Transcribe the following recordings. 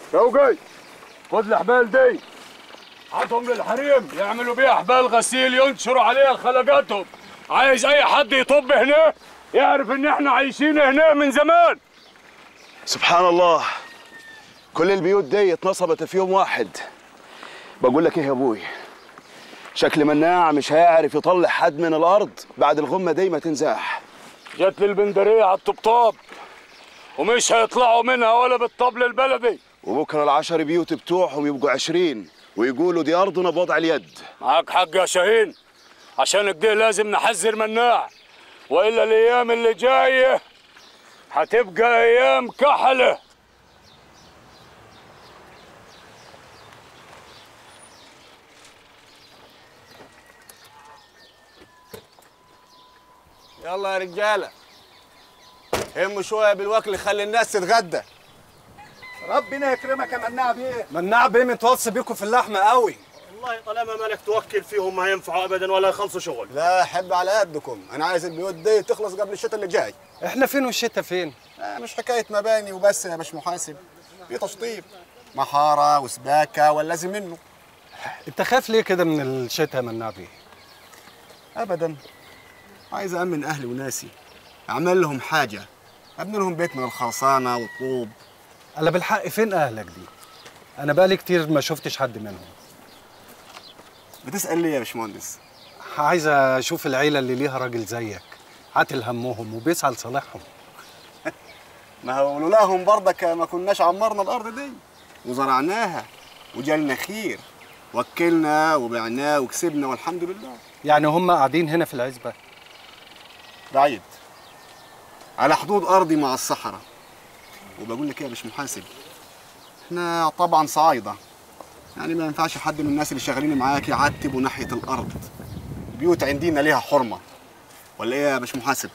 شوقي خد الحبال دي هاتهم للحريم يعملوا بيها حبال غسيل ينشروا عليها خلقاتهم عايز اي حد يطب هنا يعرف ان احنا عايشين هنا من زمان سبحان الله كل البيوت دي اتنصبت في يوم واحد بقول لك ايه يا ابوي شكل مناع مش هيعرف يطلع حد من الارض بعد الغمه دي ما تنزاح جت للبندريه على الطبطاب ومش هيطلعوا منها ولا بالطبل البلدي وبكره العشر بيوت بتوعهم يبقوا عشرين ويقولوا دي ارضنا بوضع اليد معاك حق يا شاهين عشان كده لازم نحذر مناع والا الايام اللي جايه هتبقى ايام كحله يلا يا رجاله هموا شويه بالوكل خلي الناس تتغدى ربنا يكرمك يا مناع بيه مناع بيه متوصي بيكم في اللحمه قوي والله طالما مالك توكل فيهم ما ينفعوا ابدا ولا يخلصوا شغل لا حب على قدكم انا عايز البيوت دي تخلص قبل الشتاء اللي جاي احنا فين والشتا فين؟ آه مش حكايه مباني وبس يا باش محاسب في تشطيب محاره وسباكه واللازم منه انت خايف ليه كده من الشتا يا مناع بيه؟ ابدا عايز امن اهلي وناسي اعمل لهم حاجه ابني لهم بيت من الخرسانه والطوب انا بالحق فين اهلك دي؟ انا بقالي كتير ما شفتش حد منهم بتسال ليه يا باشمهندس عايز اشوف العيله اللي ليها راجل زيك عاتل همهم وبيسعى لصالحهم ما هو لولاهم برضك ما كناش عمرنا الارض دي وزرعناها وجالنا خير وكلنا وبعناه وكسبنا والحمد لله يعني هم قاعدين هنا في العزبه بعيد على حدود ارضي مع الصحراء وبقول لك ايه يا باش محاسب احنا طبعا صعايده يعني ما ينفعش حد من الناس اللي شغالين معاك يعتبوا ناحيه الارض بيوت عندنا ليها حرمه ولا ايه يا باش محاسب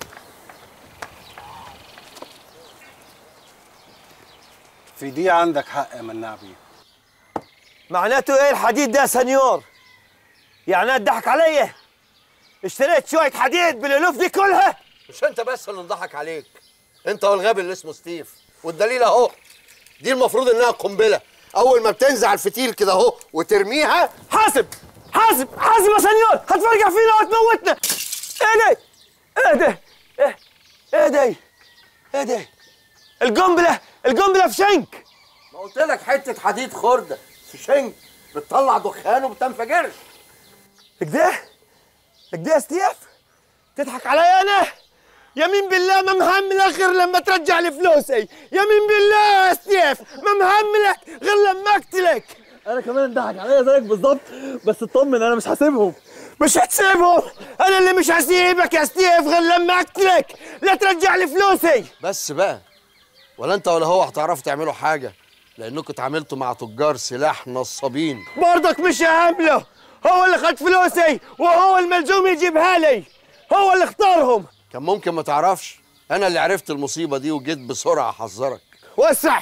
في دي عندك حق يا مناع بيه معناته ايه الحديد ده يا سنيور؟ يعني اتضحك عليا؟ اشتريت شوية حديد بالالوف دي كلها؟ مش انت بس اللي انضحك عليك انت والغبي اللي اسمه ستيف والدليل اهو دي المفروض انها قنبله اول ما بتنزع الفتيل كده اهو وترميها حاسب حاسب حاسب يا سنيور هتفرجع فينا وتموتنا ايه ده؟ ايه ده؟ ايه ايه ده؟ ايه ده؟ القنبلة القنبلة في شنك ما قلت لك حته حديد خرده في شنك بتطلع دخان وبتنفجرش كده؟ كده يا ستيف؟ تضحك عليا انا؟ يمين بالله ما مهملك غير لما ترجع لي فلوسي يمين بالله يا ستيف ما مهملك غير لما اقتلك انا كمان انضحك عليا زيك بالظبط بس اطمن انا مش هسيبهم مش هتسيبهم انا اللي مش هسيبك يا ستيف غير لما اقتلك لا ترجع لي فلوسي بس بقى ولا انت ولا هو هتعرفوا تعملوا حاجه لانكم اتعاملتوا مع تجار سلاح نصابين برضك مش هامله هو اللي خد فلوسي وهو الملزوم يجيبها لي هو اللي اختارهم كان ممكن ما تعرفش انا اللي عرفت المصيبه دي وجيت بسرعه احذرك وسع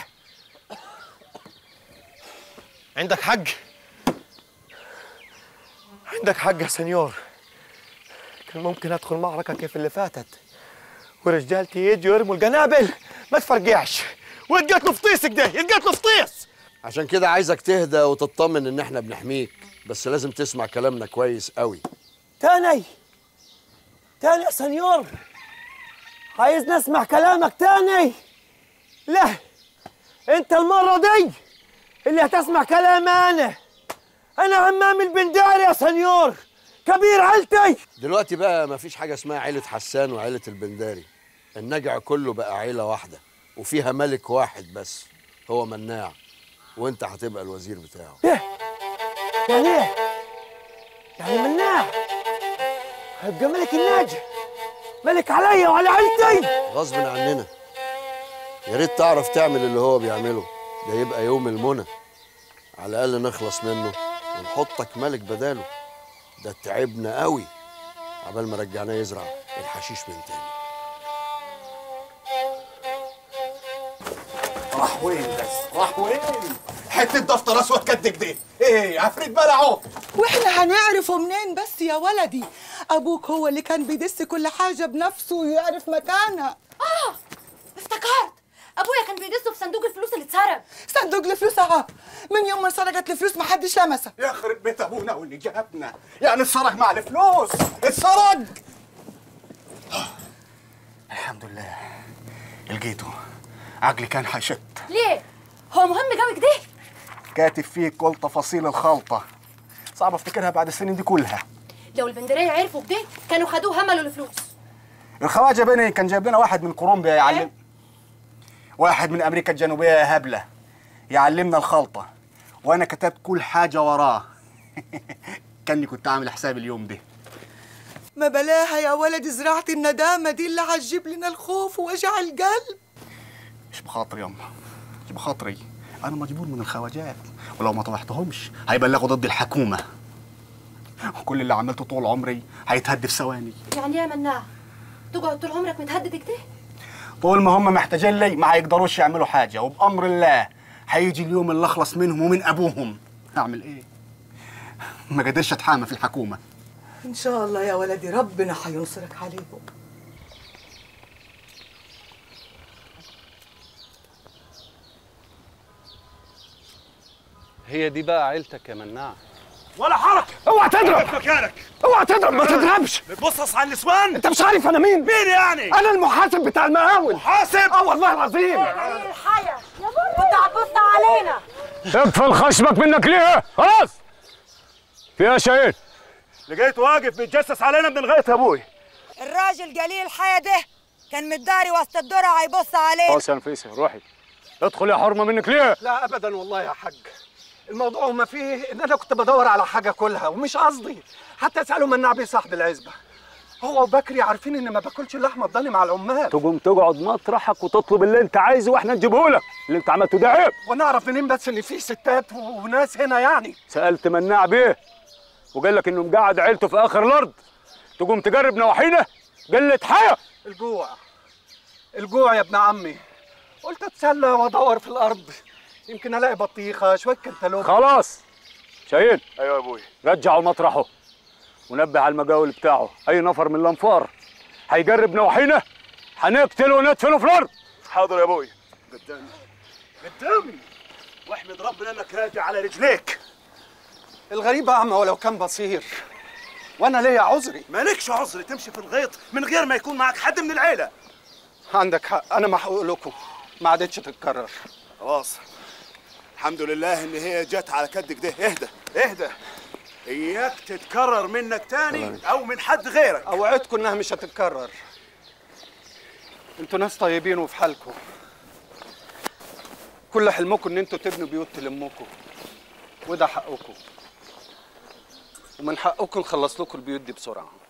عندك حق عندك حق يا سنيور كان ممكن ادخل معركه كيف اللي فاتت ورجالتي يجوا يرموا القنابل ما تفرقعش ويتقتلوا في طيسك ده يتقتلوا في طيس عشان كده عايزك تهدى وتطمن ان احنا بنحميك بس لازم تسمع كلامنا كويس قوي تاني تاني يا سنيور عايز نسمع كلامك تاني لا انت المرة دي اللي هتسمع كلام انا انا عمام البندار يا سنيور كبير عيلتي دلوقتي بقى مفيش حاجه اسمها عيله حسان وعيله البنداري النجع كله بقى عيله واحده وفيها ملك واحد بس هو مناع وانت هتبقى الوزير بتاعه ايه يعني ايه يعني مناع هيبقى ملك الناجي ملك عليا وعلى عيلتي غصب عننا يا ريت تعرف تعمل اللي هو بيعمله ده يبقى يوم المنى على الاقل نخلص منه ونحطك ملك بداله ده تعبنا قوي عبال ما رجعناه يزرع الحشيش من تاني راح وين بس راح وين حته دفتر اسود قد كده ايه عفريت بلعه واحنا هنعرفه منين بس يا ولدي ابوك هو اللي كان بيدس كل حاجه بنفسه ويعرف مكانها اه افتكرت ابويا كان بيدسه في صندوق الفلوس اللي اتسرق صندوق الفلوس اهو من يوم ما سرقت الفلوس ما حدش لمسها يخرب بيت ابونا واللي جابنا يعني اتسرق مع الفلوس اتسرق الحمد لله لقيته عقلي كان حشت ليه هو مهم قوي كده كاتب فيه كل تفاصيل الخلطة صعب افتكرها بعد السنين دي كلها لو البندريه عرفوا كده كانوا خدوه هملوا الفلوس الخواجة بني كان جايب لنا واحد من كولومبيا يعلم واحد من امريكا الجنوبية يا هبلة يعلمنا الخلطة وانا كتبت كل حاجة وراه كاني كنت عامل حساب اليوم ده ما بلاها يا ولد زراعة الندامة دي اللي هتجيب لنا الخوف ووجع القلب مش بخاطري يما مش بخاطري انا مجبور من الخواجات ولو ما طوحتهمش هيبلغوا ضد الحكومة وكل اللي عملته طول عمري هيتهد في ثواني يعني ايه يا مناع تقعد طول عمرك متهدد كده طول ما هم محتاجين لي ما هيقدروش يعملوا حاجة وبأمر الله هيجي اليوم اللي أخلص منهم ومن أبوهم أعمل إيه؟ ما قدرش أتحامى في الحكومة إن شاء الله يا ولدي ربنا هينصرك عليهم هي دي بقى عيلتك يا مناع ولا حركه اوعى تضرب في مكانك اوعى تضرب ما تضربش بتبصص على النسوان انت مش عارف انا مين مين يعني انا المحاسب بتاع المقاول محاسب اه والله العظيم الحياة يا بابا انت عبصت علينا اقفل خشمك منك ليه خلاص فيها شيء لقيت واقف بيتجسس علينا من غايه ابوي الراجل قليل الحياة ده كان متداري وسط الدرع هيبص عليه خلاص يا نفيسه روحي ادخل يا حرمه منك ليه لا ابدا والله يا حاج الموضوع ما فيه ان انا كنت بدور على حاجه كلها ومش قصدي حتى اساله مناع بيه صاحب العزبه هو وبكري عارفين ان ما باكلش اللحمه الضاني مع العمال تقوم تقعد مطرحك وتطلب اللي انت عايزه واحنا نجيبه لك اللي انت عملته ده عيب ونعرف منين بس ان في ستات وناس هنا يعني سالت مناع بيه وقال لك انه مقعد عيلته في اخر الارض تقوم تجرب نواحينا قله حياه الجوع الجوع يا ابن عمي قلت اتسلى وادور في الارض يمكن الاقي بطيخه شويه كنتالوب خلاص شاهين ايوه يا ابوي رجعه لمطرحه ونبه على المجاول بتاعه اي نفر من الانفار هيجرب نواحينا هنقتله وندفنه في الارض حاضر يا ابوي قدامي قدامي واحمد ربنا انك راجع على رجليك الغريب اعمى ولو كان بصير وانا ليا عذري مالكش عذر تمشي في الغيط من غير ما يكون معك حد من العيله عندك حق انا محقوق لكم ما عادتش تتكرر خلاص الحمد لله ان هي جت على كدك ده اهدى اهدى اياك تتكرر منك تاني او من حد غيرك اوعدكم انها مش هتتكرر انتوا ناس طيبين وفي حالكم كل حلمكم ان انتوا تبنوا بيوت تلمكم وده حقكم ومن حقكم نخلص لكم البيوت دي بسرعه